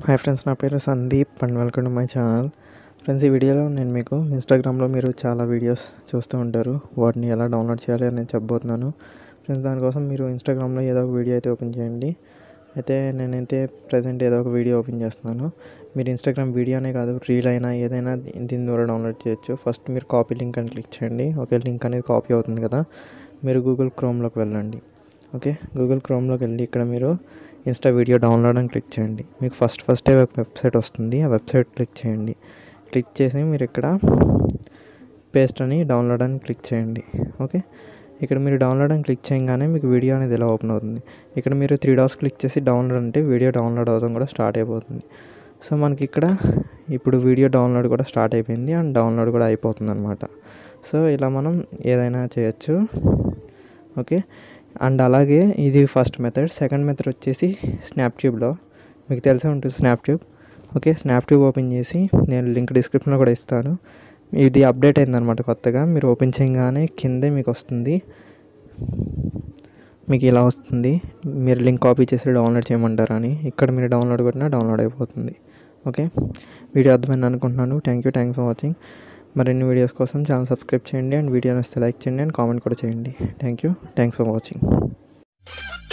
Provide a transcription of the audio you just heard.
hi friends నా పేరు Sandeep and welcome to my channel friends ఈ వీడియోలో నేను మీకు ఇన్స్టాగ్రామ్లో మీరు చాలా వీడియోస్ చూస్తూ ఉంటారు వాటిని ఎలా డౌన్లోడ్ చేయాలి అని నేను చెప్పబోతున్నాను ఫ్రెండ్స్ దానికోసం మీరు ఇన్స్టాగ్రామ్లో ఏదో ఒక వీడియో అయితే ఓపెన్ చేయండి అయితే నేనైతే ప్రజెంట్ ఏదో ఒక వీడియో ఓపెన్ చేస్తున్నాను మీరు ఇన్స్టాగ్రామ్ వీడియోనే కాదు రీల్ అయినా ఏదైనా దీని ద్వారా డౌన్లోడ్ చేయొచ్చు ఫస్ట్ మీరు కాపీ లింక్ అని క్లిక్ చేయండి ఓకే లింక్ అనేది కాపీ అవుతుంది కదా మీరు గూగుల్ క్రోమ్లోకి వెళ్ళండి ఓకే గూగుల్ క్రోమ్లోకి వెళ్ళి ఇక్కడ మీరు ఇన్స్టా వీడియో డౌన్లోడ్ అని క్లిక్ చేయండి మీకు ఫస్ట్ ఫస్టే ఒక వెబ్సైట్ వస్తుంది ఆ వెబ్సైట్ క్లిక్ చేయండి క్లిక్ చేసి మీరు ఇక్కడ పేస్ట్ అని డౌన్లోడ్ అని క్లిక్ చేయండి ఓకే ఇక్కడ మీరు డౌన్లోడ్ అని క్లిక్ చేయగానే మీకు వీడియో అనేది ఇలా ఓపెన్ అవుతుంది ఇక్కడ మీరు త్రీ డాట్స్ క్లిక్ చేసి డౌన్లోడ్ అంటే వీడియో డౌన్లోడ్ అవడం కూడా స్టార్ట్ అయిపోతుంది సో మనకి ఇక్కడ ఇప్పుడు వీడియో డౌన్లోడ్ కూడా స్టార్ట్ అయిపోయింది అండ్ డౌన్లోడ్ కూడా అయిపోతుంది అనమాట సో ఇలా మనం ఏదైనా చేయొచ్చు ఓకే అండ్ అలాగే ఇది ఫస్ట్ మెథడ్ సెకండ్ మెథడ్ వచ్చేసి స్నాప్ట్యూబ్లో మీకు తెలిసే ఉంటుంది స్నాప్ట్యూబ్ ఓకే స్నాప్ట్యూబ్ ఓపెన్ చేసి నేను లింక్ డిస్క్రిప్షన్లో కూడా ఇస్తాను ఇది అప్డేట్ అయిందనమాట కొత్తగా మీరు ఓపెన్ చేయగానే కిందే మీకు వస్తుంది మీకు ఇలా వస్తుంది మీరు లింక్ కాపీ చేసి డౌన్లోడ్ చేయమంటారని ఇక్కడ మీరు డౌన్లోడ్ కొట్టినా డౌన్లోడ్ అయిపోతుంది ఓకే వీడియో అర్థమైంది అనుకుంటున్నాను thank you thanks for watching మరిన్ని వీడియోస్ కోసం ఛానల్ సబ్స్క్రైబ్ చేయండి అండ్ వీడియో నచ్చితే లైక్ చేయండి అండ్ కామెంట్ కూడా చేయండి thank you thanks for watching